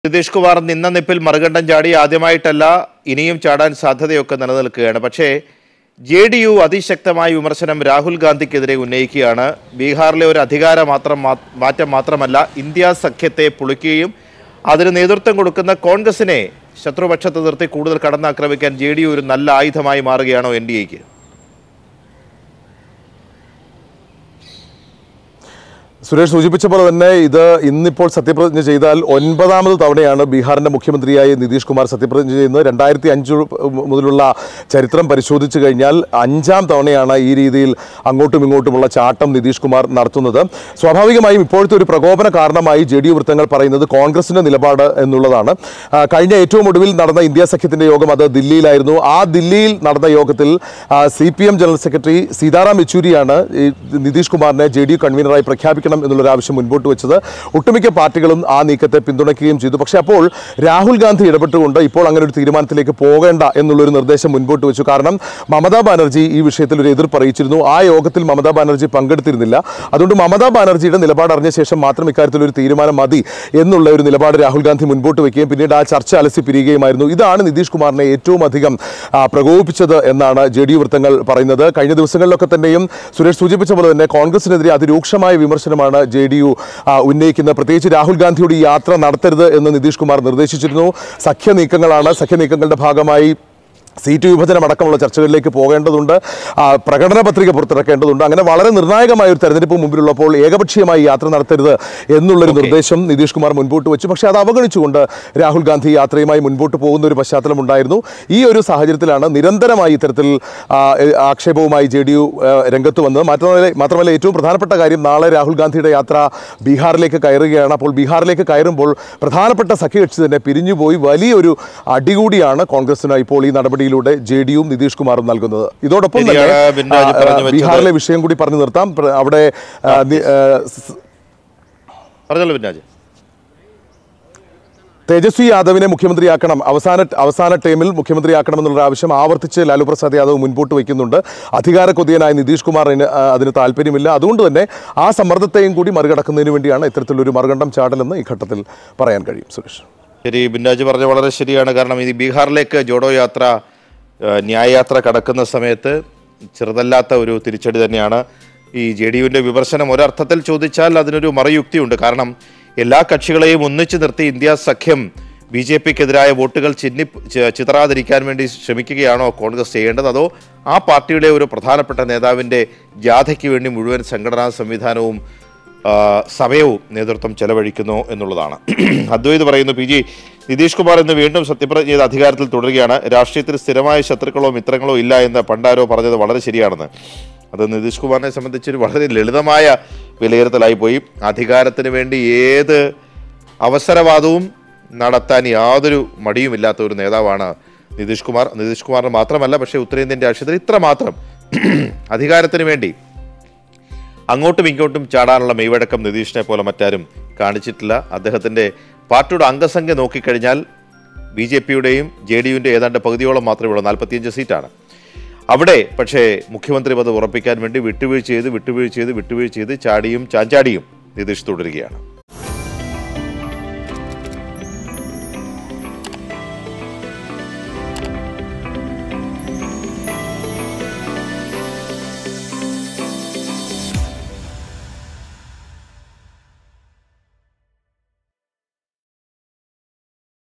നിതീഷ് കുമാർ നിന്ന നിപ്പിൽ മറുകണ്ഠം ചാടി ആദ്യമായിട്ടല്ല ഇനിയും ചാടാൻ സാധ്യതയൊക്കെ നിലനിൽക്കുകയാണ് പക്ഷേ ജെ ഡി യു അതിശക്തമായ വിമർശനം രാഹുൽ ഗാന്ധിക്കെതിരെ ഉന്നയിക്കുകയാണ് ബീഹാറിലെ ഒരു അധികാര മാത്രം മാ- മാറ്റം മാത്രമല്ല ഇന്ത്യ സഖ്യത്തെ പൊളിക്കുകയും അതിന് നേതൃത്വം കൊടുക്കുന്ന കോൺഗ്രസിനെ ശത്രുപക്ഷത്ത് നിർത്തി കൂടുതൽ കടന്നാക്രമിക്കാൻ ജെ ഡി യു ഒരു നല്ല ആയുധമായി മാറുകയാണോ എൻ ഡി എക്ക് സുരേഷ് സൂചിപ്പിച്ച പോലെ തന്നെ ഇത് ഇന്നിപ്പോൾ സത്യപ്രതിജ്ഞ ചെയ്താൽ ഒൻപതാമത് തവണയാണ് ബീഹാറിന്റെ മുഖ്യമന്ത്രിയായി നിതീഷ് കുമാർ സത്യപ്രതിജ്ഞ ചെയ്യുന്നത് രണ്ടായിരത്തി അഞ്ച് മുതലുള്ള ചരിത്രം പരിശോധിച്ചു കഴിഞ്ഞാൽ അഞ്ചാം തവണയാണ് ഈ രീതിയിൽ അങ്ങോട്ടും ഇങ്ങോട്ടുമുള്ള ചാട്ടം നിതീഷ് കുമാർ നടത്തുന്നത് സ്വാഭാവികമായും ഇപ്പോഴത്തെ ഒരു പ്രകോപന കാരണമായി ജെ ഡി യു വൃത്തങ്ങൾ പറയുന്നത് കോൺഗ്രസിന്റെ നിലപാട് എന്നുള്ളതാണ് ആ, കഴിഞ്ഞ ഏറ്റവും ഒടുവിൽ നടന്ന ഇന്ത്യ സഖ്യത്തിന്റെ യോഗം അത് ദില്ലിയിലായിരുന്നു ആ ദില്ലിയിൽ നടന്ന യോഗത്തിൽ C P M general secretary Sitaram യെച്ചൂരിയാണ് ഈ നിതീഷ് കുമാറിനെ ജെ ഡി യു കൺവീനറായി പ്രഖ്യാപിക്കണം എന്നുള്ളൊരു ആവശ്യം മുൻപോട്ട് വെച്ചത് ഒട്ടുമിക്ക പാർട്ടികളും ആ നീക്കത്തെ പിന്തുണയ്ക്കുകയും ചെയ്തു പക്ഷേ അപ്പോൾ രാഹുൽ ഗാന്ധി ഇടപെട്ടുകൊണ്ട് ഇപ്പോൾ അങ്ങനെ ഒരു തീരുമാനത്തിലേക്ക് പോകേണ്ട എന്നുള്ളൊരു നിർദ്ദേശം മുൻപോട്ട് വെച്ചു കാരണം മമതാ ബാനർജി ഈ വിഷയത്തിൽ ഒരു എതിർപ്പ് അറിയിച്ചിരുന്നു ആ യോഗത്തിൽ മമതാ ബാനർജി പങ്കെടുത്തിരുന്നില്ല അതുകൊണ്ട് മമതാ ബാനർജിയുടെ നിലപാട് അറിഞ്ഞ ശേഷം മാത്രം ഇക്കാര്യത്തിൽ ഒരു തീരുമാനം മതി എന്നുള്ള ഒരു നിലപാട് രാഹുൽ ഗാന്ധി മുൻപോട്ട് വയ്ക്കുകയും പിന്നീട് ആ ചർച്ച അലസി പിരിയുകയുമായിരുന്നു ഇതാണ് നിതീഷ് കുമാറിനെ ഏറ്റവും അധികം ആ, പ്രകോപിപ്പിച്ചത് എന്നാണ് ജെ ഡി യു വൃത്തങ്ങൾ പറയുന്നത് കഴിഞ്ഞ ദിവസങ്ങളിലൊക്കെ തന്നെയും സുരേഷ് സൂചിപ്പിച്ച പോലെ തന്നെ കോൺഗ്രസിനെതിരെ അതിരൂക്ഷമായ വിമർശനമാണ് ജെ ഡി യു ഉന്നയിക്കുന്നത് പ്രത്യേകിച്ച് രാഹുൽ ഗാന്ധിയോട് ഈ യാത്ര നടത്തരുത് എന്ന് നിതീഷ് കുമാർ നിർദ്ദേശിച്ചിരുന്നു സഖ്യ നീക്കങ്ങളാണ് സഖ്യ നീക്കങ്ങളുടെ ഭാഗമായി സീറ്റ് വിഭജനം അടക്കമുള്ള ചർച്ചകളിലേക്ക് പോകേണ്ടതുണ്ട് ആ, പ്രകടന പത്രിക പുറത്തിറക്കേണ്ടതുണ്ട് അങ്ങനെ വളരെ നിർണായകമായ ഒരു തെരഞ്ഞെടുപ്പ് മുമ്പിലുള്ളപ്പോൾ ഏകപക്ഷീയമായി യാത്ര നടത്തരുത് എന്നുള്ളൊരു നിർദ്ദേശം നിതീഷ് കുമാർ മുൻപോട്ട് വെച്ചു പക്ഷേ അത് അവഗണിച്ചുകൊണ്ട് രാഹുൽ ഗാന്ധി യാത്രയുമായി മുൻപോട്ട് പോകുന്ന ഒരു പശ്ചാത്തലം ഉണ്ടായിരുന്നു ഈ ഒരു സാഹചര്യത്തിലാണ് നിരന്തരമായി ഇത്തരത്തിൽ ആ, എ- ആക്ഷേപവുമായി ജെ ഡി യു രംഗത്ത് വന്നത് മാത്രമല്ല മാത്രമല്ല ഏറ്റവും പ്രധാനപ്പെട്ട കാര്യം നാളെ രാഹുൽ ഗാന്ധിയുടെ യാത്ര ബീഹാറിലേക്ക് കയറുകയാണ് അപ്പോൾ ബീഹാറിലേക്ക് കയറുമ്പോൾ പ്രധാനപ്പെട്ട സഖ്യകക്ഷി തന്നെ പിരിഞ്ഞുപോയി വലിയൊരു അടികൂടിയാണ് കോൺഗ്രസിന് ഇപ്പോൾ ഈ നടപടിയിലൂടെ ജെ ഡിയും നിതീഷ് കുമാറും നൽകുന്നത് ഇതോടൊപ്പം തന്നെ ശരിയാണ് ബിൻരാജ് ആ, പറഞ്ഞു വെച്ചത്. ബീഹാറിലെ വിഷയം കൂടി പറഞ്ഞു നിർത്താം പ്ര- അവിടെ ആ, നി- ആ, സ്- പറഞ്ഞല്ലോ പിന്നാജ് തേജസ്വി യാദവിനെ മുഖ്യമന്ത്രിയാക്കണം അവസാന അവസാന ടൈമിൽ മുഖ്യമന്ത്രിയാക്കണമെന്നുള്ള ആവശ്യം ആവർത്തിച്ച് ലാലു പ്രസാദ് യാദവ് മുൻപോട്ട് വയ്ക്കുന്നുണ്ട് അധികാര കൊതിയനായ നിതീഷ് കുമാറിന് ആ, അതിന് താല്പര്യമില്ല അതുകൊണ്ട് തന്നെ ആ സമ്മർദ്ദത്തെയും കൂടി മറികടക്കുന്നതിന് വേണ്ടിയാണ് ഇത്തരത്തിലൊരു മറുകണ്ഠം ചാടലെന്ന് ഈ ഘട്ടത്തിൽ പറയാൻ കഴിയും സുരേഷ് ശരി ബിൻരാജ് പറഞ്ഞ വളരെ ശരിയാണ് കാരണം ഈ ബീഹാറിലേക്ക് ജോഡോ യാത്ര ആ, ന്യായയാത്ര കടക്കുന്ന സമയത്ത് ചെറുതല്ലാത്ത ഒരു തിരിച്ചടി തന്നെയാണ് ഈ ജെ ഡി യുവിൻ്റെ വിമർശനം ഒരർത്ഥത്തിൽ ചോദിച്ചാൽ അതിനൊരു മറുയുക്തിയുണ്ട് കാരണം എല്ലാ കക്ഷികളെയും ഒന്നിച്ചു നിർത്തി ഇന്ത്യ സഖ്യം ബി ജെ പിക്കെതിരായ വോട്ടുകൾ ചിന്നി ചി- ചിതറാതിരിക്കാൻ വേണ്ടി ശ്രമിക്കുകയാണോ കോൺഗ്രസ് ചെയ്യേണ്ടത് അതോ ആ പാർട്ടിയുടെ ഒരു പ്രധാനപ്പെട്ട നേതാവിൻ്റെ ജാഥയ്ക്ക് വേണ്ടി മുഴുവൻ സംഘടനാ സംവിധാനവും ആ, സമയവും നേതൃത്വം ചെലവഴിക്കുന്നു എന്നുള്ളതാണ് അദ്വൈത് പറയുന്നു പി ജി നിതീഷ് കുമാർ ഇന്ന് വീണ്ടും സത്യപ്രതിജ്ഞ ചെയ്ത് അധികാരത്തിൽ തുടരുകയാണ് രാഷ്ട്രീയത്തിൽ സ്ഥിരമായ ശത്രുക്കളോ മിത്രങ്ങളോ ഇല്ല എന്ന് പണ്ടാരോ പറഞ്ഞത് വളരെ ശരിയാണെന്ന് അത് നിതീഷ് കുമാറിനെ സംബന്ധിച്ചൊരു വളരെ ലളിതമായ വിലയിരുത്തലായി പോയി അധികാരത്തിന് വേണ്ടി ഏത് അവസരവാദവും നടത്താൻ യാതൊരു മടിയുമില്ലാത്ത ഒരു നേതാവാണ് നിതീഷ് കുമാർ നിതീഷ് കുമാറിന് മാത്രമല്ല പക്ഷേ ഉത്തരേന്ത്യൻ രാഷ്ട്രീയത്തിൽ ഇത്ര മാത്രം അധികാരത്തിന് വേണ്ടി അങ്ങോട്ടും ഇങ്ങോട്ടും ചാടാനുള്ള മെയ്വഴക്കം നിതീഷിനെ പോലെ മറ്റാരും കാണിച്ചിട്ടില്ല അദ്ദേഹത്തിൻ്റെ പാർട്ടിയുടെ അംഗസംഖ്യ നോക്കിക്കഴിഞ്ഞാൽ ബി ജെ പിയുടെയും ജെ ഡി യുവിൻ്റെ ഏതാണ്ട് പകുതിയോളം മാത്രമേ ഉള്ളൂ നാൽപ്പത്തിയഞ്ച് സീറ്റാണ് അവിടെ പക്ഷേ മുഖ്യമന്ത്രി പദം ഉറപ്പിക്കാൻ വേണ്ടി വിട്ടുവീഴ്ച ചെയ്ത് വിട്ടുവീഴ്ച ചെയ്ത് വിട്ടുവീഴ്ച ചെയ്ത് ചാടിയും ചാഞ്ചാടിയും നിതീഷ് തുടരുകയാണ്